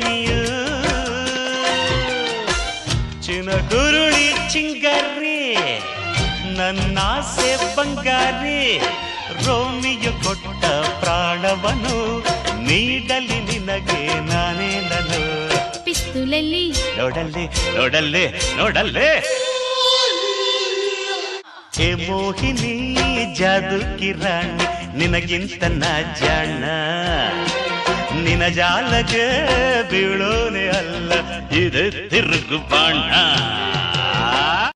ನೀಯು ಚಿನಗುರುಳಿ ಚಿಂಗಾರಿ ನನ್ನಾಸೆ ಬಂಗಾರಿ ರೋಮಿಯು ಕೊಟ್ಟ ಪ್ರಾಣವನು ನೀಡಲಿ ನಿನಗೆ ನಾನೇನನು ಪಿಸ್ತೂಲಲ್ಲಿ ನೋಡಲ್ಲಿ ನೋಡಲ್ಲಿ ನೋಡಲ್ಲೇ ಹೇ ಮೋಹಿನಿ ಜಾದು ಕಿರಾಣಿ ನಿನಗಿಂತ ನಾ ಜಾಣ ನಿನ ಜಾಲಗೆ ಬೀಳೋನೆ ಅಲ್ಲ ಇದು ತಿರುಗು ಬಾಣ